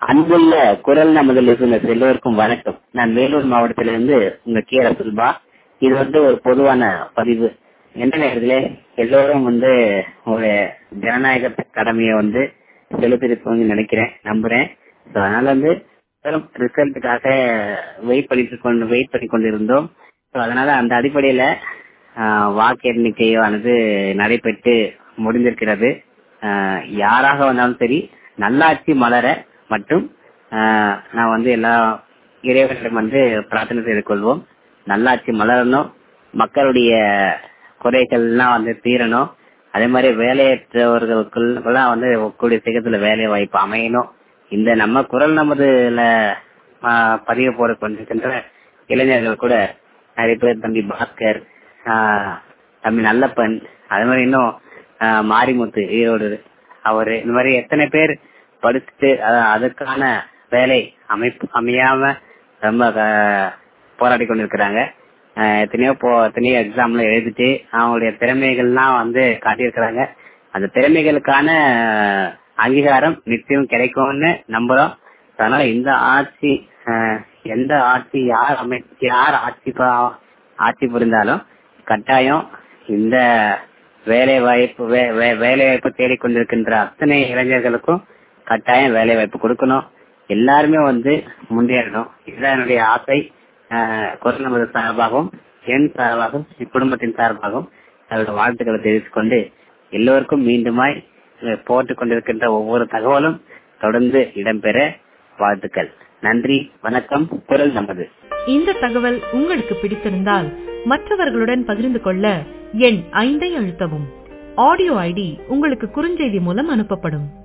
அன்புள்ள குரல் நமது லிசனர்ஸ் எல்லோருக்கும் வணக்கம் நான் வேலூர் மாவட்டத்திலிருந்து உங்க கே ரசுல்பா இது வந்து ஒரு பொதுவான பதிவு எந்த நேரத்திலே எல்லோரும் வந்து ஒரு ஜனநாயக கடமையை வந்து செலுத்திருப்போம்னு நினைக்கிறேன் நம்புறேன் So, அதனால வந்து ரிசல்ட்டுக்காக வெயிட் பண்ணிட்டு கொண்டு வெயிட் பண்ணி கொண்டிருந்தோம் So, அதனால அந்த அடிப்படையில ஆஹ், வாக்கு எண்ணிக்கையானது நடைபெற்று முடிந்திருக்கிறது ஆஹ், யாராக வந்தாலும் சரி நல்லாட்சி மலர மற்றும் ஆஹ், நான் வந்து எல்லா இறைவனிடம் வந்து பிரார்த்தனை செய்து கொள்வோம் நல்லாட்சி மலரணும் மக்களுடைய குறைகள்லாம் வந்து தீரணும் அதே மாதிரி வேலையற்றவர்களுக்குள்ள வந்து கூடிய சீக்கிரத்துல வேலை வாய்ப்பு அமையணும் இந்த நம்ம குரல் நமதுல ஆஹ், பதிவு போட கொண்டிருக்கின்ற இளைஞர்கள் கூட நிறைய பேர் தம்பி பாஸ்கர் ஆஹ், தம்பி நல்லப்பன் அது மாதிரி இன்னும் ஆஹ், மாரிமுத்து ஈரோடு அவரு இந்த மாதிரி எத்தனை பேர் படிச்சுட்டு அஹ், அதுக்கான வேலை அமைப்பு அமையாம ரொம்ப க- போராடி கொண்டிருக்கிறாங்க அஹ், எத்தனையோ போ எத்தனையோ எக்ஸாம்ல எழுதிட்டு அவங்களுடைய திறமைகள்லாம் வந்து காட்டியிருக்கிறாங்க அந்த திறமைகளுக்கான அஹ், அங்கீகாரம் நிச்சயம் கிடைக்கும்னு நம்புறோம் அதனால இந்த ஆட்சி அஹ், எந்த ஆட்சி யார் அமை யார் ஆட்சி ப- ஆட்சி புரிந்தாலும் கட்டாயம் இந்த வேலை வாய்ப்பு வே- வே- வேலை வாய்ப்பு தேடிக்கொண்டிருக்கின்ற அத்தனை இளைஞர்களுக்கும் கட்டாயம் வேலை வாய்ப்பு கொடுக்கணும் எல்லாருமே வந்து முன்னேறணும் இதுதான் என்னுடைய ஆசை ஆஹ், குரல் நமது சார்பாகவும் என் சார்பாகவும் என் குடும்பத்தின் சார்பாகவும் அவருடைய வாழ்த்துக்களை தெரிவித்துக் கொண்டு எல்லோருக்கும் மீண்டுமாய் அஹ், போட்டுக் கொண்டிருக்கின்ற ஒவ்வொரு தகவலும் தொடர்ந்து இடம்பெற வாழ்த்துக்கள் நன்றி வணக்கம் குரல் நமது இந்த தகவல் உங்களுக்கு பிடித்திருந்தால் மற்றவர்களுடன் பகிர்ந்து கொள்ள எண் ஐந்தை அழுத்தவும் ஆடியோ ஐடி உங்களுக்கு குறுஞ்செய்தி மூலம் அனுப்பப்படும்